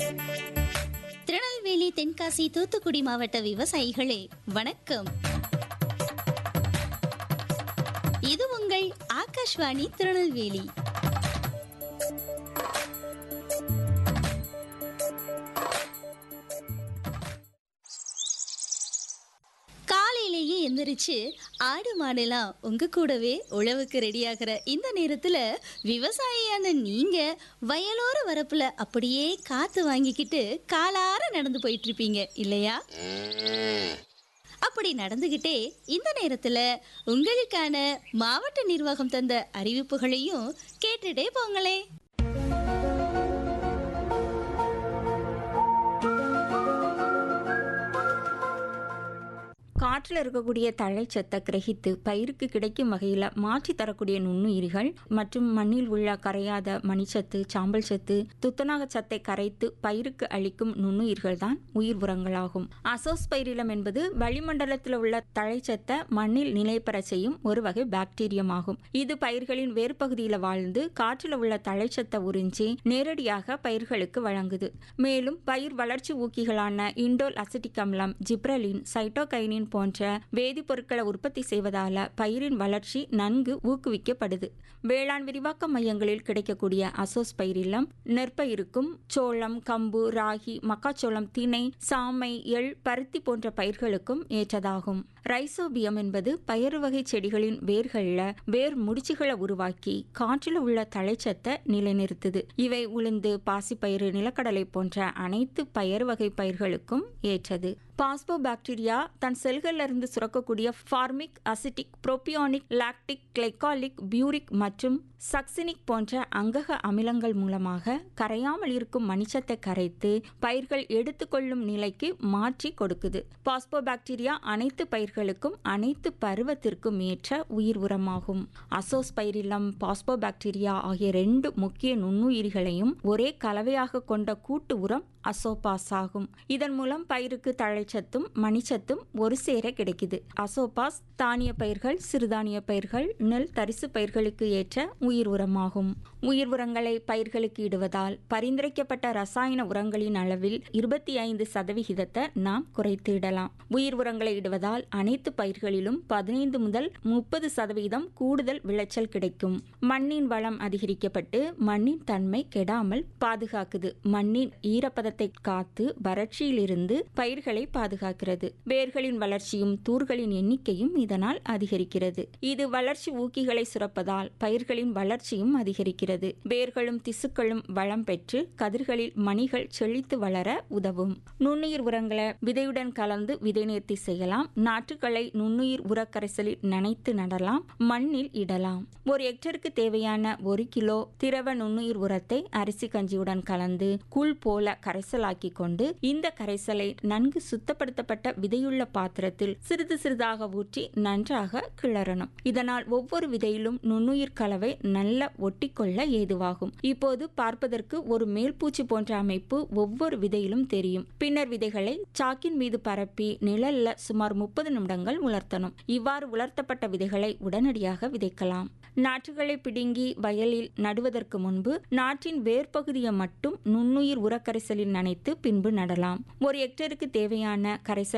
திருநெல்வேலி தென்காசி தூத்துக்குடி மாவட்ட விவசாயிகளே வணக்கம் இது உங்கள் ஆகாஷ்வாணி திருநெல்வேலி காலையிலேயே எந்திரிச்சு ஆடு மாடெல்லாம் உங்க கூடவே உழவுக்கு ரெடியாகிற இந்த நேரத்துல விவசாயியான நீங்க வயலோர வரப்புல அப்படியே காத்து வாங்கிக்கிட்டு காலார நடந்து போயிட்டு இருப்பீங்க இல்லையா அப்படி நடந்துகிட்டே இந்த நேரத்துல உங்களுக்கான மாவட்ட நிர்வாகம் தந்த அறிவிப்புகளையும் கேட்டுட்டே போங்களே காற்றில் இருக்கக்கூடிய தழைச்சத்தை கிரகித்து பயிருக்கு கிடைக்கும் வகையில் மாற்றி தரக்கூடிய நுண்ணுயிரிகள் மற்றும் மண்ணில் உள்ள கரையாத மணிச்சத்து சாம்பல் சத்து துத்தநாக சத்தை கரைத்து பயிருக்கு அளிக்கும் நுண்ணுயிர்கள் தான் உயிர் உரங்களாகும் அசோஸ்பைரிலம் என்பது வளிமண்டலத்தில் உள்ள தழைச்சத்தை மண்ணில் நிலைபெற செய்யும் ஒரு வகை பாக்டீரியம் ஆகும் இது பயிர்களின் வேர்பகுதியில் வாழ்ந்து காற்றில் உள்ள தழைச்சத்தை உறிஞ்சி நேரடியாக பயிர்களுக்கு வழங்குது மேலும் பயிர் வளர்ச்சி ஊக்கிகளான இண்டோல் அசிட்டிக் அமிலம் ஜிப்ரலின் சைட்டோகைனின் போன்ற வேதிப்பொருட்களை உற்பத்தி செய்வதால பயிரின் வளர்ச்சி நன்கு ஊக்குவிக்கப்படுது வேளாண் விரிவாக்க மையங்களில் கிடைக்கக்கூடிய அசோஸ்பைரிலம் நெற்பயிருக்கும் சோளம் கம்பு ராகி மக்காச்சோளம் திணை சாமை எள் பருத்தி போன்ற பயிர்களுக்கும் ஏற்றதாகும் ரைசோபியம் என்பது பயறு வகை செடிகளின் வேர்களில் வேர் முடிச்சுகளை உருவாக்கி காற்றில் உள்ள தழைச்சத்தை நிலைநிறுத்துது இவை உளுந்து பாசிப்பயிறு நிலக்கடலை போன்ற அனைத்து பயறு வகை பயிர்களுக்கும் ஏற்றது பாஸ்போ பாக்டீரியா தன் செல்கள்ல இருந்து சுரக்கக்கூடிய formic acetic propionic lactic glycolic பியூரிக் மற்றும் சக்சினிக் போன்ற அங்கக அமிலங்கள் மூலமாக கரையாமல் இருக்கும் மணிச்சத்தை கரைத்து பயிர்கள் எடுத்துக்கொள்ளும் நிலைக்கு மாற்றி கொடுக்குது பாஸ்போ பாக்டீரியா அனைத்து பயிர்களுக்கும் அனைத்து பருவத்திற்கும் ஏற்ற உயிர் உரமாகும் அசோஸ்பைரிலம் பாஸ்போ பாக்டீரியா ஆகிய ரெண்டு முக்கிய நுண்ணுயிரிகளையும் ஒரே கலவையாக கொண்ட கூட்டு உரம் அசோபாஸ் ஆகும் இதன் மூலம் பயிருக்கு தழைச்சத்தும் மணிச்சத்தும் ஒரு சேர கிடைக்குது அசோபாஸ் தானிய பயிர்கள் சிறுதானிய பயிர்கள் நெல் தரிசு பயிர்களுக்கு ஏற்ற உயிர் உரமாகும் உயிர் உரங்களை பயிர்களுக்கு இடுவதால் பரிந்துரைக்கப்பட்ட ரசாயன உரங்களின் அளவில் இருபத்தி ஐந்து சதவிகிதத்தை நாம் குறைத்து இடலாம் உயிர் உரங்களை இடுவதால் அனைத்து பயிர்களிலும் பதினைந்து முதல் முப்பது சதவீதம் கூடுதல் விளைச்சல் கிடைக்கும் மண்ணின் வளம் அதிகரிக்கப்பட்டு மண்ணின் தன்மை கெடாமல் பாதுகாக்குது மண்ணின் ஈரப்பதத்தை காத்து வறட்சியிலிருந்து பயிர்களை பாதுகாக்கிறது வேர்களின் வளர்ச்சியும் தூர்களின் எண்ணிக்கையும் இதனால் அதிகரிக்கிறது இது வளர்ச்சி ஊக்கிகளை சுரப்பதால் பயிர்களின் வளர்ச்சியும் அதிகரிக்கிறது வேர்களும் திசுக்களும் வளம் பெற்று கதிர்களில் மணிகள் செழித்து வளர உதவும் நுண்ணுயிர் உரங்களை விதையுடன் கலந்து விதை நேர்த்தி செய்யலாம் நாற்றுகளை நுண்ணுயிர் உரக்கரைசலில் நனைத்து நடலாம் மண்ணில் இடலாம் ஒரு ஹெக்டருக்கு தேவையான ஒரு கிலோ திரவ நுண்ணுயிர் உரத்தை அரிசி கஞ்சியுடன் கலந்து கூழ் போல கரைசலாக்கி கொண்டு இந்த கரைசலை நன்கு சுத்தப்படுத்தப்பட்ட விதையுள்ள பாத்திரத்தில் சிறிது சிறிதாக ஊற்றி நன்றாக கிளறணும் இதனால் ஒவ்வொரு விதையிலும் நுண்ணுயிர் கலவை நல்ல ஒட்டிக்கொள்ள ஏதுவாகும் இப்போது பார்ப்பதற்கு ஒரு மேல்பூச்சி போன்ற அமைப்பு ஒவ்வொரு விதையிலும் தெரியும் பின்னர் விதைகளை சாக்கின் மீது பரப்பி நிழல்ல சுமார் முப்பது நிமிடங்கள் உலர்த்தணும் இவ்வாறு உலர்த்தப்பட்ட விதைகளை உடனடியாக விதைக்கலாம் நாற்றுகளை பிடுங்கி வயலில் நடுவதற்கு முன்பு நாற்றின் வேர்பகுதியை மட்டும் நுண்ணுயிர் உரக்கரைசலில் நனைத்து பின்பு நடலாம் ஒரு ஹெக்டருக்கு தேவையான கரைசல்